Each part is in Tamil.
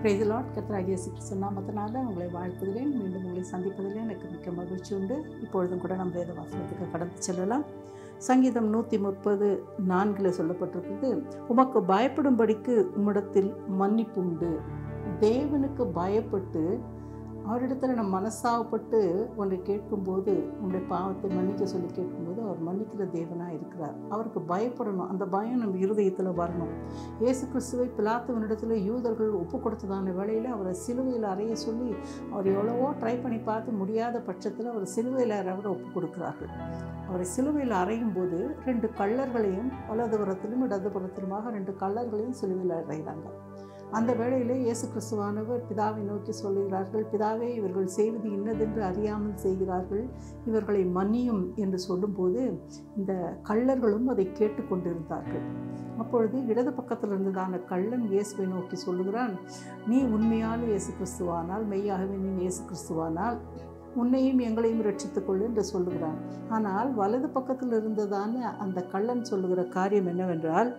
பிரைதலாட் கத்தராகிய சிக்கிசு நாமத்தினால உங்களை வாழ்த்துகிறேன் மீண்டும் உங்களை சந்திப்பதில் எனக்கு மிக்க மகிழ்ச்சி உண்டு இப்பொழுதும் கூட நம்ம வேத வாசனத்துக்கு கடந்து செல்லலாம் சங்கீதம் நூற்றி முப்பது நான்கில் சொல்லப்பட்டிருக்குது உமக்கு பயப்படும்படிக்கு உம்மிடத்தில் மன்னிப்பு உண்டு தேவனுக்கு பயப்பட்டு அவரிடத்துல நம்ம மனசாவப்பட்டு ஒன்றை கேட்கும்போது உன்னுடைய பாவத்தை மன்னிக்க சொல்லி கேட்கும்போது அவர் மன்னிக்கிற தேவனாக இருக்கிறார் அவருக்கு பயப்படணும் அந்த பயம் நம்ம இருதயத்தில் வரணும் இயேசு கிறிஸ்துவை பிலாத்துவனிடத்தில் யூதர்கள் ஒப்பு கொடுத்ததான வேளையில் அவரை சிலுவையில் அறைய சொல்லி அவர் எவ்வளவோ ட்ரை பண்ணி பார்த்து முடியாத பட்சத்தில் அவர் சிலுவையில் அவரை ஒப்பு கொடுக்கிறார்கள் அவரை சிலுவையில் அறையும் போது ரெண்டு கள்ளர்களையும் வலதுபுறத்திலும் இடதுபுறத்திலுமாக ரெண்டு கள்ளர்களையும் சிலுவையில் அறைகிறாங்க அந்த வேளையிலே இயேசு கிறிஸ்துவானவர் பிதாவை நோக்கி சொல்லுகிறார்கள் பிதாவே இவர்கள் செய்வது இன்னதென்று அறியாமல் செய்கிறார்கள் இவர்களை மன்னியும் என்று சொல்லும்போது இந்த கள்ளர்களும் அதை கேட்டுக்கொண்டிருந்தார்கள் அப்பொழுது இடது பக்கத்தில் இருந்ததான கள்ளன் இயேசுவை நோக்கி சொல்லுகிறான் நீ உண்மையான இயேசு கிறிஸ்துவானால் மெய்யாகவே நீ இயேசு கிறிஸ்துவானால் உன்னையும் எங்களையும் ரட்சித்துக்கொள்ளு என்று சொல்லுகிறான் ஆனால் வலது பக்கத்தில் இருந்ததான அந்த கள்ளன் சொல்லுகிற காரியம் என்னவென்றால்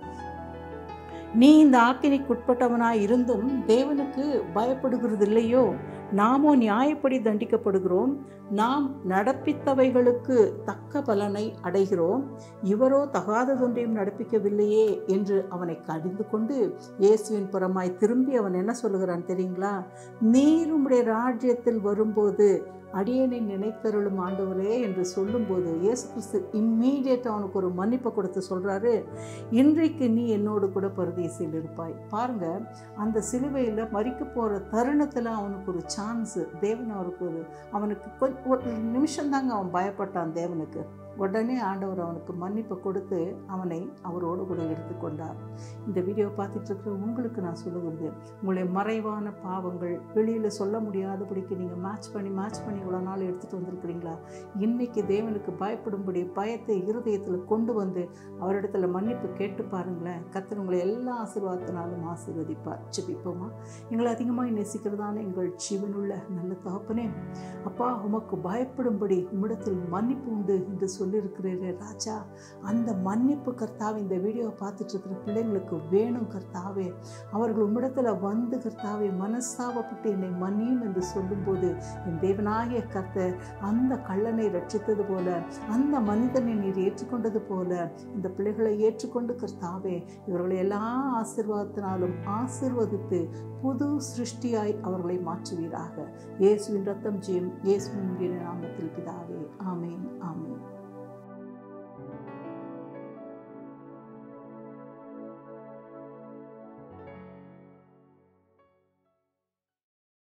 நீ இந்த ஆக்கினைக்குட்பட்டவனாய் இருந்தும் தேவனுக்கு பயப்படுகிறது இல்லையோ நாமோ நியாயப்படி தண்டிக்கப்படுகிறோம் நாம் நடப்பித்தவைகளுக்கு தக்க பலனை அடைகிறோம் இவரோ தகாததொன்றையும் நடப்பிக்கவில்லையே என்று அவனை கடிந்து கொண்டு இயேசுவின் புறமாய் திரும்பி அவன் என்ன சொல்லுகிறான் தெரியுங்களா நீர் உம்முடைய ராஜ்யத்தில் வரும்போது அடியனை நினைத்தருளும் ஆண்டவரே என்று சொல்லும்போது இயேசு கிறிஸ்து இம்மீடியட்டாக அவனுக்கு ஒரு மன்னிப்பை கொடுத்து சொல்கிறாரு இன்றைக்கு நீ என்னோடு கூட பரதேசியில் இருப்பாய் பாருங்க அந்த சிலுவையில் மறிக்க போகிற தருணத்தில் அவனுக்கு ஒரு சான்ஸு தேவன் அவருக்கு ஒரு அவனுக்கு கொஞ்சம் ஒரு நிமிஷம்தாங்க அவன் பயப்பட்டான் தேவனுக்கு உடனே ஆண்டவர் அவனுக்கு மன்னிப்பை கொடுத்து அவனை அவரோடு கூட எடுத்துக்கொண்டார் இந்த வீடியோ பார்த்துட்டு இருக்கிற உங்களுக்கு நான் சொல்லுகிறது உங்களுடைய மறைவான பாவங்கள் வெளியில் சொல்ல முடியாதபடிக்கு நீங்கள் மேட்ச் பண்ணி மேட்ச் பண்ணி இவ்வளோ நாள் எடுத்துகிட்டு வந்திருக்கிறீங்களா இன்றைக்கி தேவனுக்கு பயப்படும்படி பயத்தை இருதயத்தில் கொண்டு வந்து அவரிடத்துல மன்னிப்பு கேட்டு பாருங்களேன் கத்தர் உங்களை எல்லா ஆசீர்வாதத்தினாலும் ஆசீர்வதிப்பார் ஜெபிப்போமா எங்களை அதிகமாக நேசிக்கிறதான எங்கள் ஜீவனுள்ள நல்ல தகப்பனே அப்பா உமக்கு பயப்படும்படி உம்மிடத்தில் மன்னிப்பு உண்டு என்று சொல்லியிருக்கிறீரே ராஜா அந்த மன்னிப்பு கர்த்தாவே இந்த வீடியோவை பார்த்துட்டு இருக்கிற பிள்ளைங்களுக்கு வேணும் கர்த்தாவே அவர்கள் உம்மிடத்தில் வந்து கர்த்தாவே மனஸ்தாபப்பட்டு என்னை மன்னியும் என்று சொல்லும்போது என் தேவனாகிய கர்த்தர் அந்த கள்ளனை ரட்சித்தது போல அந்த மனிதனை நீர் ஏற்றுக்கொண்டது போல இந்த பிள்ளைகளை ஏற்றுக்கொண்டு கர்த்தாவே இவர்களை எல்லா ஆசிர்வாதத்தினாலும் ஆசிர்வதித்து புது சிருஷ்டியாய் அவர்களை மாற்றுவீராக இயேசுவின் ரத்தம் ஜெயம் இயேசுவின் நாமத்தில் பிதாவே ஆமேன் ஆமேன்